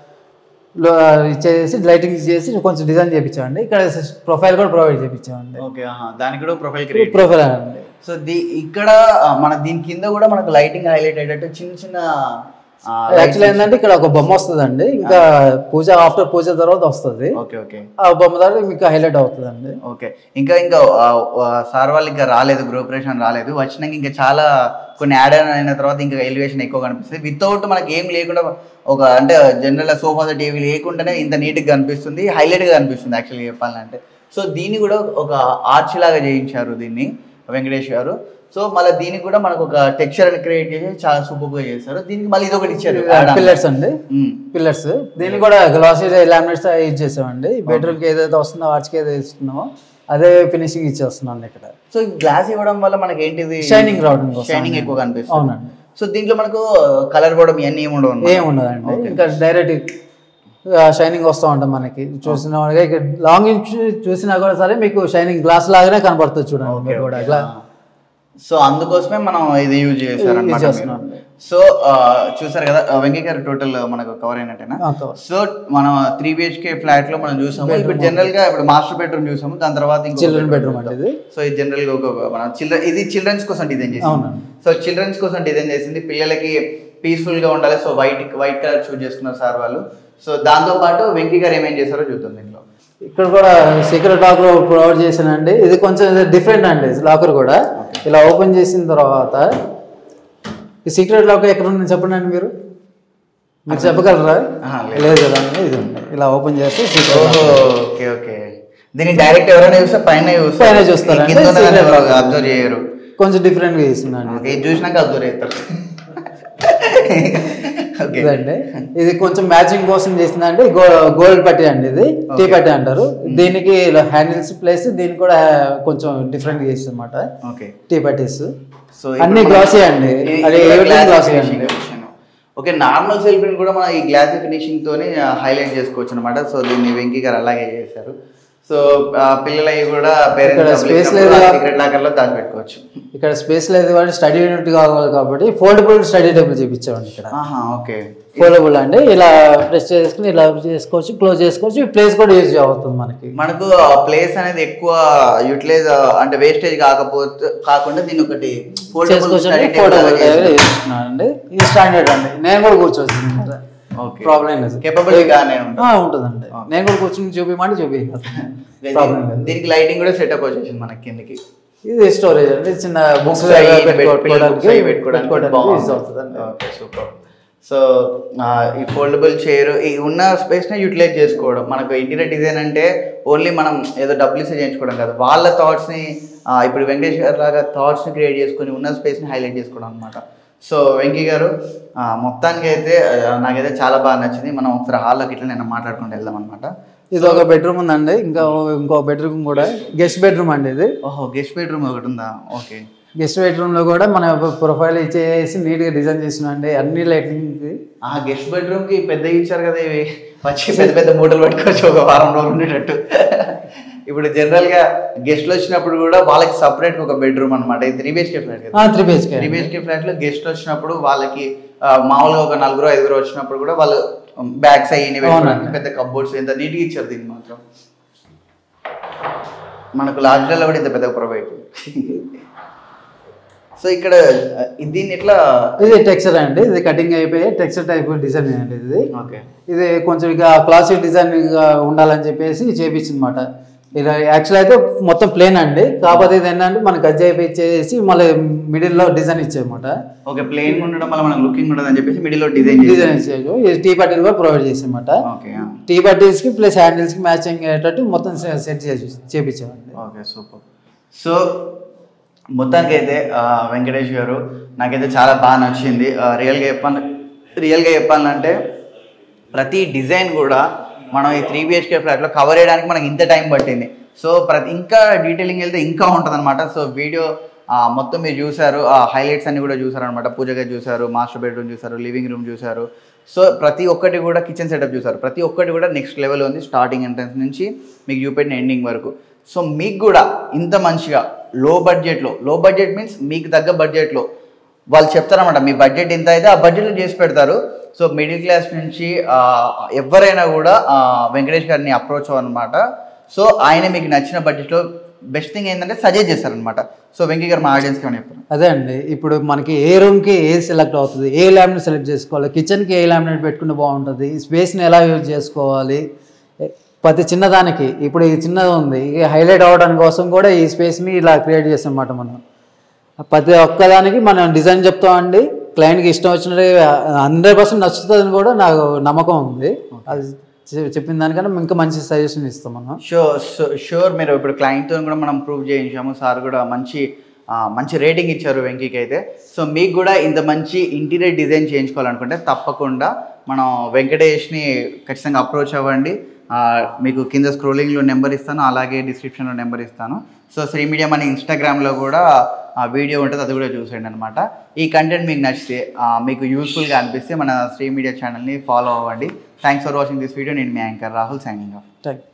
లో- ఇచ్చేసి లైటింగ్ చేసి కొంచెం డిజైన్ చేయించామండి ఇక్కడ ప్రొఫైల్ కూడా ప్రొవైడ్ చేయించామండి ఓకే ఆహా. దానికి కూడా ప్రొఫైల్ క్రియేట్ ప్రొఫైల్ అండి సో దీ ఇక్కడ ఆ, మన దీని కింద కూడా మనకు లైటింగ్ హైలైట్ అయ్యేటట్టు చిన్న చిన్న ఆ, యాక్చువల్ ఏంటంటే ఇక్కడ ఒక బొమ్మ వస్తుందండి ఇంకా పూజ ఆఫ్టర్ పూజ తర్వాత వస్తుంది ఓకే ఓకే ఆ బొమ్మ ద్వారా మీకు హైలైట్ అవుతుందండి ఓకే ఇంకా ఇంకా ఆ, ఆ, సార్ వాళ్ళు ఇంకా రాలేదు గృహప్రవేశం రాలేదు వచ్చినాక ఇంకా చాలా కొన్ని యాడ్ అయిన తర్వాత ఇంకా ఎలివేషన్ ఎక్కువ కనిపిస్తుంది వితౌట్ మనకి ఏం లేకుండా ఒక అంటే జనరల్ సోఫా టీవీ లేకుండానే ఇంత నీట్గా కనిపిస్తుంది హైలైట్గా కనిపిస్తుంది యాక్చువల్గా చెప్పాలంటే సో దీన్ని కూడా ఒక ఆర్చ్ లాగా చేయించారు దీన్ని వెంకటేష్ గారు సో మళ్ళీ దీనికి కూడా మనకు ఒక టెక్స్చర్ అని క్రియేట్ చేసి చాలా సూపర్గా చేశారు దీనికి మళ్ళీ ఇది ఒకటి ఇచ్చారు పిల్లర్స్ అండి ఉమ్. పిల్లర్స్ దీన్ని కూడా గ్లాసీ లామినేట్స్ యూజ్ చేసామండి బెడ్రూమ్ కి ఏదైతే వస్తుందో వాచ్కి ఏదైతే ఇస్తున్నామో అదే ఫినిషింగ్ ఇచ్చేస్తున్నాను ఇక్కడ సో గ్లాస్ ఇవ్వడం వల్ల మనకి ఏంటిది Shining రావడం కోసం. షైనింగ్ ఎక్కువ కనిపిస్తుంది అవునండి సో దీంట్లో మనకు కలర్ కూడా ఇవన్నీ ఏమి ఉండవు అన్నమాట. ఏం ఉండదండి ఇంకా డైరెక్ట్ షైనింగ్ వస్తూ ఉంటుంది మనకి చూసిన వాళ్ళకి ఇక్కడ లాంగ్ చూసినా కూడా సరే మీకు షైనింగ్ గ్లాస్ లాగానే కనబడుతుంది చూడండి మీరు కూడా ఇట్లా సో అందుకోసమే మనం ఇది యూజ్ చేశారు Use చేస్తున్నాం. సో ఆ, చూసారు కదా ఆ, వెంకయ్య గారు టోటల్ మనకు కవర్ అయినట్టేనా ఆ, cover. సో మనం త్రీ బిహెచ్కే ఫ్లాట్ లో మనం చూసాము ఇప్పుడు జనరల్ గా ఇప్పుడు మాస్టర్ బెడ్రూమ్ చూసాము దాని తర్వాత ఇంకో చిల్డ్రన్ బెడ్రూమ్ అండి ఇది సో ఇది జనరల్ గా ఒక మన చిల్డ్రన్ ఇది చిల్డ్రన్స్ కోసం డిజైన్ చేసింది అవునండి. సో చిల్డ్రన్స్ కోసం డిజైన్ చేసింది పిల్లలకి పీస్ఫుల్ గా ఉండాలి so white white colour choose చేసుకున్నారు సార్ వాళ్ళు సో దాంతో పాటు వెంకీ గారు ఏమేం చేశారో చూద్దాం దీంట్లో ఇక్కడ కూడా సీక్రెట్ లాకర్ ప్రొవైడ్ చేశానండి ఇది కొంచెం డిఫరెంట్ అండి లాకర్ కూడా ఇలా ఓపెన్ చేసిన తర్వాత ఈ సీక్రెట్ లాకర్ ఎక్కడ ఉంది చెప్పండి అండి మీరు మీరు చెప్పగలరా ఆహా, లేదు. లేదు కదా అండి ఇది ఉంది ఇలా ఓపెన్ చేస్తే సీక్రెట్ ఓహో ఓకే ఓకే దీన్ని డైరెక్ట్ ఎవరైనా చూస్తే పైన చూస్తారు పైన చూస్తారండి. కింద ఉన్నదాన్ని Secret ఎవరు అబ్జర్వ్ చేయరు కొంచెం డిఫరెంట్గా ఇస్తుందండి ఓకే, ఇది చూసినాక అబ్జర్వ్ చేస్తారు ఓకే ఇదండి ఇది కొంచెం మ్యాచింగ్ కోసం చేసిందంటే గోల్డ్ పట్టి అండి ఇది టీ పట్టి అంటారు దీనికి హ్యాండిల్స్ ప్లేస్ దీనికి కూడా కొంచెం డిఫరెంట్ చేస్తుంది అనమాట ఓకే టీ పట్టీస్ సో అన్ని glossy అండి. అది everything glossy అండి. ఓకే నార్మల్ సెల్ఫీని కూడా మనం ఈ గ్లాస్ ఫినిషింగ్ తోని హైలైట్ చేసుకోవచ్చు అనమాట సో దీన్ని వెంకీ గారు అలాగే చేశారు సో పిల్లలవి కూడా ఇక్కడ space లేదు పేరెంట్స్ కదా. సీక్రెట్ లాకర్ లో దాచిపెట్టుకోవచ్చు ఇక్కడ స్పేస్ లేదు కాబట్టి స్టడీ యూనిట్ కావాలి కాబట్టి ఫోల్డబుల్ స్టడీ టేబుల్ చేపించామండి ఇక్కడ ఆహా ఓకే ఫోల్డబుల్ అండి ఇలా ప్రెస్ చేసుకుని ఇలా చేసుకోవచ్చు క్లోజ్ చేసుకోవచ్చు ఈ ప్లేస్ కూడా యూజ్ అవుతుంది మనకి మనకు ప్లేస్ అనేది ఎక్కువ యూటిలైజ్ అంటే వేస్టేజ్ కాకపోతే కాకుండా దీన్ని ఒకటి foldable చేసుకోవచ్చు study అండి table ఫోల్డబుల్ లాగా చేశారు. అండి ఇది స్టాండర్డ్ అండి నేను కూడా కూర్చోవచ్చు Okay. ప్రాబ్లం లేదు Capability గానే ఉంటుంది. ఆ, ఉంటుందండి నేను కూడా కూర్చొని చూపించమంటే చూపి ప్రాబ్లం లేదు దీనికి లైటింగ్ కూడా సెటప్ వచ్చేసింది మనకి కిందకి ఇది స్టోరేజ్ అండి చిన్న బుక్స్ Books అవి పెట్టుకోవడానికి books అవి పెట్టుకోవడానికి పెట్టుకోవడానికి యూజ్ బాగుంది. అవుతుందండి ఓకే సూపర్ సో ఈ ఫోల్డబుల్ చైర్ ఈ ఉన్న స్పేస్ని యూటిలైజ్ చేసుకోవడం మనకు ఇంటీరియర్ డిజైన్ అంటే ఓన్లీ మనం ఏదో డబ్బులు ఇస్తే చేయించుకోవడం కాదు వాళ్ళ థాట్స్ని ఇప్పుడు వెంకటేష్ గారు లాగా థాట్స్ని క్రియేట్ చేసుకొని ఉన్న స్పేస్ని హైలైట్ చేసుకోవడం అనమాట సో వెంకీ గారు ఆ, మొత్తానికి అయితే ఆ, నాకైతే చాలా బాగా నచ్చింది మనం ఒకసారి హాల్లోకి ఇట్లా నేను మాట్లాడుకుంటూ వెళ్దాం అనమాట ఇది ఒక బెడ్రూమ్ ఉందండి ఇంకా ఇంకో బెడ్రూమ్ కూడా గెస్ట్ బెడ్రూమ్ అండి ఇది ఓహో గెస్ట్ బెడ్రూమ్ ఒకటి ఉందా ఓకే గెస్ట్ బెడ్రూమ్ లో కూడా మన ప్రొఫైల్ ఇచ్చేసి నీట్ గా డిజైన్ చేసినండి అన్ని లైటింగ్ ఆ గెస్ట్ బెడ్రూమ్ కి పెద్ద ఇచ్చారు కదా ఇవి వచ్చి పెద్ద పెద్ద మూటలు పట్టుకోవచ్చు ఒక వారం రోజులు ఉండేటట్టు ఇప్పుడు జనరల్ గా గెస్ట్లు వచ్చినప్పుడు కూడా వాళ్ళకి సపరేట్ ఒక బెడ్రూమ్ అనమాట ఇది త్రీ బిహెచ్కే ఫ్లాట్ కదా three BHK three BHK flat లో గెస్ట్ వచ్చినప్పుడు వాళ్ళకి ఆ, మామూలుగా ఒక నలుగురు ఐదుగురు వచ్చినప్పుడు కూడా వాళ్ళు బ్యాగ్స్ అయ్యి అవునండి. పెద్ద కబోర్డ్స్ ఎంత నీట్గా ఇచ్చారు దీన్ని మాత్రం మనకు లాడ్జ్లలో కూడా ఇంత పెద్ద ప్రొవైడ్ సో ఇక్కడ ఆ, దీన్ని ఎట్లా ఇది టెక్స్చర్ అండి ఇది కటింగ్ అయిపోయి టెక్స్చర్ టైప్ డిజైన్ అండి ఇది ఓకే ఇది కొంచెం ఇక క్లాసిక్ డిజైన్ గా ఉండాలని చెప్పేసి చేపించింది అనమాట ఇది యాక్చువల్ అయితే మొత్తం ప్లేన్ అండి కాకపోతే ఇది ఏంటంటే మనకి గజ్జ అయిపోయి మళ్ళీ మిడిల్ లో డిజైన్ ఇచ్చాయన్నమాట ఓకే ప్లేన్ ఉండడం వల్ల మనకు లుకింగ్ ఉండదు అని చెప్పేసి మిడిల్ లో డిజైన్ డిజైన్ ఇచ్చారు ఇది టీ పట్టీలు కూడా ప్రొవైడ్ చేసామన్నమాట ఓకే టీ పట్టీస్ కి ప్లస్ హ్యాండిల్స్ కి మ్యాచింగ్ అయ్యేటట్టు మొత్తం సెట్ చేసి చేపించామండి ఓకే సూపర్ సో మొత్తానికి అయితే వెంకటేష్ గారు నాకైతే చాలా బాగా నచ్చింది రియల్గా చెప్పాలి రియల్గా చెప్పాలంటే ప్రతి డిజైన్ కూడా మనం ఈ త్రీ బిహెచ్కే ఫ్లాట్లో కవర్ చేయడానికి మనకి ఇంత టైం పట్టింది సో ప్రతి ఇంకా డీటెయిలింగ్ వెళ్తే ఇంకా ఉంటుంది అనమాట సో వీడియో మొత్తం మీరు చూసారు ఆ హైలైట్స్ అన్ని కూడా చూసారు అనమాట పూజ గది చూసారు మాస్టర్ బెడ్రూమ్ చూసారు లివింగ్ రూమ్ చూసారు సో ప్రతి ఒక్కటి కూడా కిచెన్ సెటప్ చూసారు ప్రతి ఒక్కటి కూడా నెక్స్ట్ లెవెల్ ఉంది స్టార్టింగ్ ఎంట్రన్స్ నుంచి మీకు చూపెట్టిన ఎండింగ్ వరకు సో మీకు కూడా ఇంత మంచిగా లో బడ్జెట్లో లో బడ్జెట్ మీన్స్ మీకు తగ్గ బడ్జెట్లో వాళ్ళు చెప్తారన్నమాట మీ బడ్జెట్ ఎంత అయితే ఆ బడ్జెట్లో చేసి పెడతారు సో మిడిల్ క్లాస్ నుంచి ఆ, ఎవరైనా కూడా ఆ, వెంకటేష్ గారిని అప్రోచ్ అవ్వనమాట సో ఆయన మీకు నచ్చిన బడ్జెట్లో బెస్ట్ థింగ్ ఏంటంటే సజెస్ట్ చేస్తారనమాట సో వెంకీ గారు మా ఆడియన్స్కి ఏమైనా చెప్తారు అదే అండి ఇప్పుడు మనకి ఏ రూమ్కి ఏ సెలెక్ట్ అవుతుంది ఏ ల్యామినేట్ సెలెక్ట్ చేసుకోవాలి కిచెన్కి ఏ ల్యామినేట్ పెట్టుకుంటే బాగుంటుంది స్పేస్ని ఎలా యూజ్ చేసుకోవాలి ఏ- ప్రతి చిన్నదానికి ఇప్పుడు ఇది చిన్నది ఉంది ఇది హైలైట్ అవ్వడానికి కోసం కూడా ఈ స్పేస్ని ఇలా క్రియేట్ చేసాం అన్నమాట మనం ప్రతి ఒక్కదానికి మనం డిజైన్ చెప్తామండి క్లయింట్కి ఇష్టం వచ్చినట్టు హండ్రెడ్ పర్సెంట్ నచ్చుతుందని కూడా నాకు నమ్మకం ఉంది అది చె- చెప్పిన దానికన్నా ఇంకా మంచి సజెషన్ ఇస్తాం మనం షూర్ షూర్ మీరు ఇప్పుడు క్లయింట్తో కూడా మనం ప్రూవ్ చేయించాము సార్ కూడా మంచి ఆ, మంచి రేటింగ్ ఇచ్చారు వెంకీకి అయితే సో మీకు కూడా ఇంత మంచి ఇంటీరియర్ డిజైన్ చేయించుకోవాలనుకుంటే తప్పకుండా మనం వెంకటేష్ని ఖచ్చితంగా అప్రోచ్ అవ్వండి ఆ, మీకు కింద స్క్రోలింగ్లో నెంబర్ ఇస్తాను అలాగే డిస్క్రిప్షన్లో నెంబర్ ఇస్తాను సో శ్రీ మీడియా మన ఇన్స్టాగ్రామ్లో కూడా ఆ వీడియో ఉంటుంది అది కూడా చూసేయండి అనమాట ఈ కంటెంట్ మీకు నచ్చితే ఆ, మీకు యూస్ఫుల్గా అనిపిస్తే మన శ్రీ మీడియా ఛానల్ని ఫాలో అవ్వండి thanks for watching this video నేను మీ anchor Rahul signing off thank